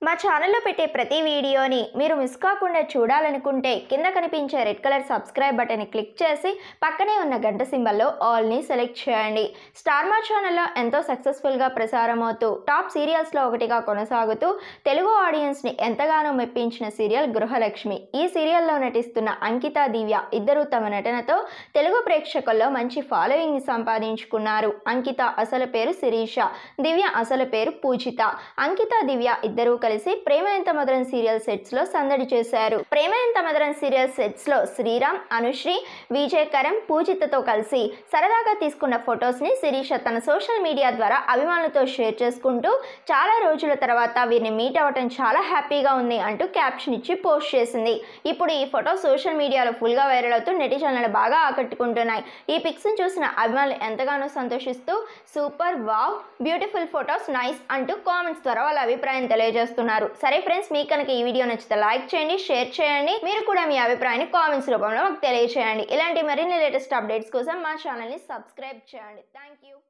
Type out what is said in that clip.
మా ఛానల్లో పెట్టే ప్రతి వీడియోని మీరు మిస్ కాకుండా చూడాలనుకుంటే కింద కనిపించే రెడ్ కలర్ సబ్స్క్రైబ్ బటన్ని క్లిక్ చేసి పక్కనే ఉన్న గంట సింబల్లో ఆల్ని సెలెక్ట్ చేయండి స్టార్ మా ఛానల్లో ఎంతో సక్సెస్ఫుల్గా ప్రసారం అవుతూ టాప్ సీరియల్స్లో ఒకటిగా కొనసాగుతూ తెలుగు ఆడియన్స్ని ఎంతగానో మెప్పించిన సీరియల్ గృహలక్ష్మి ఈ సీరియల్లో నటిస్తున్న అంకిత దివ్య ఇద్దరు తమ నటనతో తెలుగు ప్రేక్షకుల్లో మంచి ఫాలోయింగ్ని సంపాదించుకున్నారు అంకిత అసలు పేరు శిరీష దివ్య అసలు పేరు పూజిత అంకిత దివ్య ఇద్దరూ కలిసి ప్రేమ ఎంత మధురం సీరియల్ సెట్స్ లో సందడి చేశారు ప్రేమ ఎంత మధురం సీరియల్ సెట్స్ లో శ్రీరామ్ అనుశ్రీ విజయకరం పూజితతో కలిసి సరదాగా తీసుకున్న ఫొటోస్ ని శిరీష తన సోషల్ మీడియా ద్వారా అభిమానులతో షేర్ చేసుకుంటూ చాలా రోజుల తర్వాత వీరిని మీట్ అవ్వటం చాలా హ్యాపీగా ఉంది అంటూ క్యాప్షన్ ఇచ్చి పోస్ట్ చేసింది ఇప్పుడు ఈ ఫోటో సోషల్ మీడియాలో ఫుల్గా వైరల్ అవుతూ నెటిజన్లను బాగా ఆకట్టుకుంటున్నాయి ఈ పిక్స్ని చూసిన అభిమానులు ఎంతగానో సంతోషిస్తూ super wow beautiful photos nice అంటూ కామెంట్స్ ద్వారా వాళ్ళ అభిప్రాయం తెలియజేస్తున్నారు సరే ఫ్రెండ్స్ మీకు కనుక ఈ వీడియో నచ్చితే లైక్ చేయండి షేర్ చేయండి మీరు కూడా మీ అభిప్రాయాన్ని కామెంట్స్ రూపంలో మాకు తెలియజేయండి ఇలాంటి మరిన్ని లేటెస్ట్ అప్డేట్స్ కోసం మా ఛానల్ని సబ్స్క్రైబ్ చేయండి థ్యాంక్ యూ